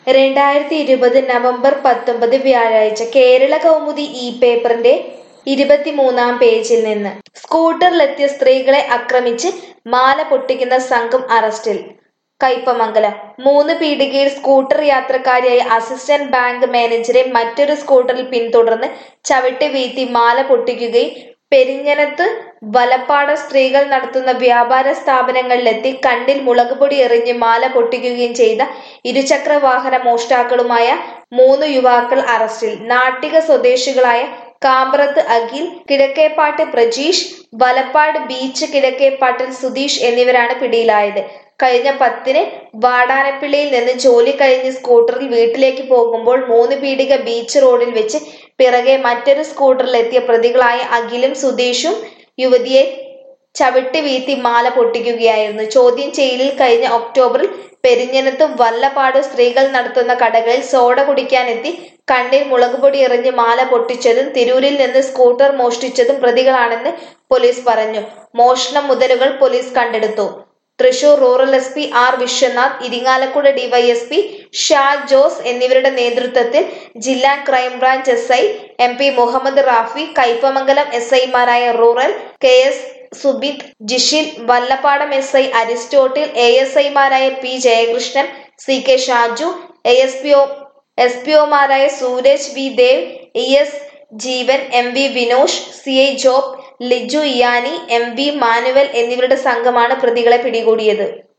രണ്ടായിരത്തി ഇരുപത് നവംബർ പത്തൊമ്പത് വ്യാഴാഴ്ച കേരള കൗമുദി ഇ പേപ്പറിന്റെ ഇരുപത്തിമൂന്നാം പേജിൽ നിന്ന് സ്കൂട്ടറിലെത്തിയ സ്ത്രീകളെ ആക്രമിച്ച് മാല പൊട്ടിക്കുന്ന സംഘം അറസ്റ്റിൽ കയ്പമംഗലം മൂന്ന് പീടികയിൽ സ്കൂട്ടർ യാത്രക്കാരിയായ അസിസ്റ്റന്റ് ബാങ്ക് മാനേജരെ മറ്റൊരു സ്കൂട്ടറിൽ പിന്തുടർന്ന് ചവിട്ടി വീഴ്ത്തി മാല പൊട്ടിക്കുകയും പെരിഞ്ഞനത്ത് വലപ്പാട് സ്ത്രീകൾ നടത്തുന്ന വ്യാപാര സ്ഥാപനങ്ങളിലെത്തി കണ്ണിൽ മുളകുപൊടി എറിഞ്ഞ് മാല പൊട്ടിക്കുകയും ചെയ്ത ഇരുചക്ര വാഹന മോഷ്ടാക്കളുമായ മൂന്ന് യുവാക്കൾ അറസ്റ്റിൽ നാട്ടിക സ്വദേശികളായ കാമ്പ്രത്ത് അഖിൽ കിഴക്കേപ്പാട്ട് പ്രജീഷ് വലപ്പാട് ബീച്ച് കിഴക്കേപ്പാട്ടിൽ സുധീഷ് എന്നിവരാണ് പിടിയിലായത് കഴിഞ്ഞ പത്തിന് വാടാനപ്പിള്ളിയിൽ നിന്ന് ജോലി കഴിഞ്ഞ് സ്കൂട്ടറിൽ വീട്ടിലേക്ക് പോകുമ്പോൾ മൂന്ന് പീടിക ബീച്ച് റോഡിൽ വെച്ച് പിറകെ മറ്റൊരു സ്കൂട്ടറിലെത്തിയ പ്രതികളായ അഖിലും സുധീഷും യുവതിയെ ചവിട്ടി വീഴ്ത്തി മാല പൊട്ടിക്കുകയായിരുന്നു ചോദ്യം ചെയ്യലിൽ കഴിഞ്ഞ ഒക്ടോബറിൽ പെരിഞ്ഞനത്തും വല്ലപ്പാട് സ്ത്രീകൾ നടത്തുന്ന കടകളിൽ സോഡ കുടിക്കാനെത്തി കണ്ണിൽ മുളകുപൊടി എറിഞ്ഞ് മാല പൊട്ടിച്ചതും തിരൂരിൽ നിന്ന് സ്കൂട്ടർ മോഷ്ടിച്ചതും പ്രതികളാണെന്ന് പോലീസ് പറഞ്ഞു മോഷണ മുതലുകൾ പോലീസ് കണ്ടെടുത്തു Thrissur rural S P R Viswanath Irinjalakuda DYSP Sha Jose എന്നിവരുടെ നേതൃത്വത്തിൽ ജില്ലാ crime branch S I M P Muhammad Rafi Kaipamangalam S ഐമാരായ rural K S Subith Jishil Vallapadam S I Aristotle A S ഐമാരായ P Jayakrishnan C K Shaju A S P O S P ഒമാരായ Sooraj V Dev E S Jeevan M V Vinosh C I Job Liju Iyani M V Manuel എന്നിവരുടെ സംഘമാണ് പ്രതികളെ പിടികൂടിയത്